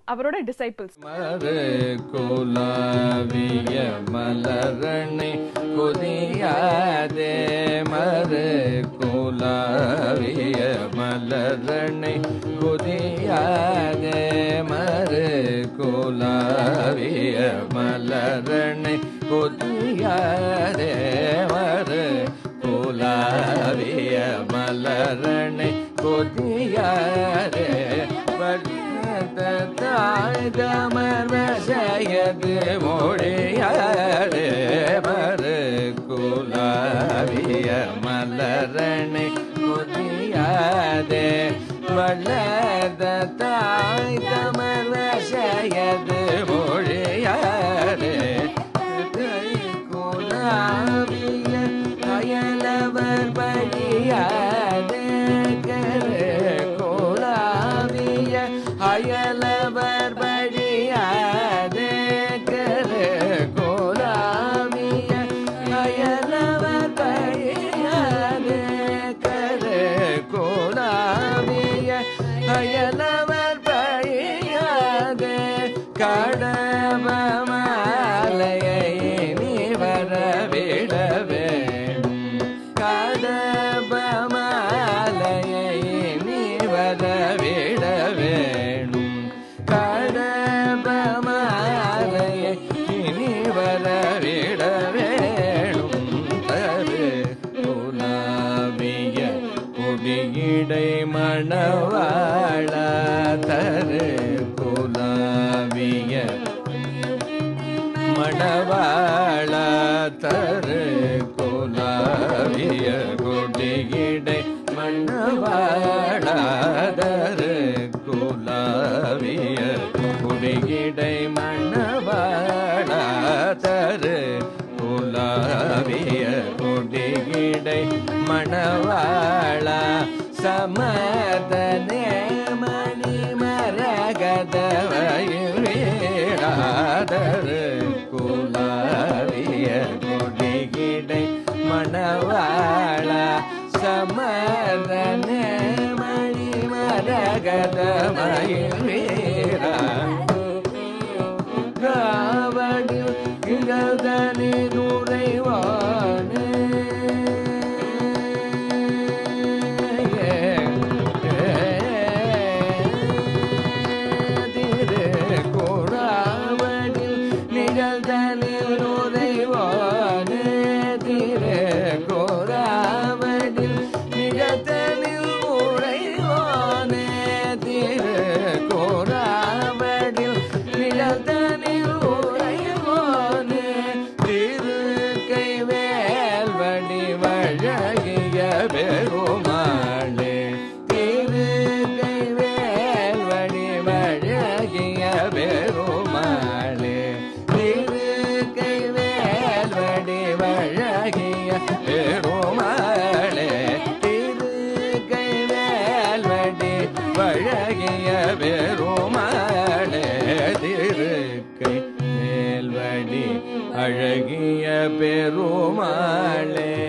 அவரோட டிசைபிள்ஸ் மறு குலாவிய மலரணை குதியாதே மறு குலாவிய மலரணை குதியாதே மறு குலாவிய மலரணை குதியாதே மறு குலாவிய மலரணை குதியாதே தாய்தமர்வசையது மொழியாரே மறு குலாவிய மலரணை குதியாதே வளர்ந்த தாய்தமர்வசையது மொழியாரே குலாவிய அயலவர் பழியாதே கரு கோலாவிய அயலவர் பழியாதே கரு கோலாவிய அயலவர் பழியாதே கரு கோலாவிய அயலவர் பழியாதே கடவ மாலையை நீ வரவிட வேண்டும் கடப மாலையை நீ வரவிட வேண்டும் கடப மாலையை நீ வரவிட வேண்டும் தரு குலாவிய கொடியிடை மணவாழ தரு குலாவிய மணவாழ தரு குலாவிய கொடியிடை மணவாழ தரு குலாவிய கொடியிடை மணவாழ தரு குலாவிய கொடியிடை மணவாழ சமதனே மணி மரகதவயில் வீழாதரு குலாவிய கொடிகிடை மணவாழ சமதனே மணி மரகதவயில் வீழா காவடில் இழதனில் உறைவானே திரு கோராவடில் நிழல்தனில் உறைவானே திரு கோராவடில் நிழல்தனில் உறைவானே திரு கோராவடில் நிழல்தனில் உறைவானே திரு கைவேல் வடி வழகிய பெருமாளே திரு கைவேல் வடி வழகிய பெருமாளே திரு கைவேல் வடி வழகிய பெருமாளே திரு கைவேல் வடி வழகிய பெருமாளே திரு கை மேல்வடி அழகிய பெருமாளே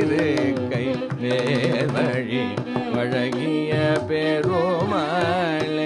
திருக்கை மேல்வழி அழகிய பெருமாளே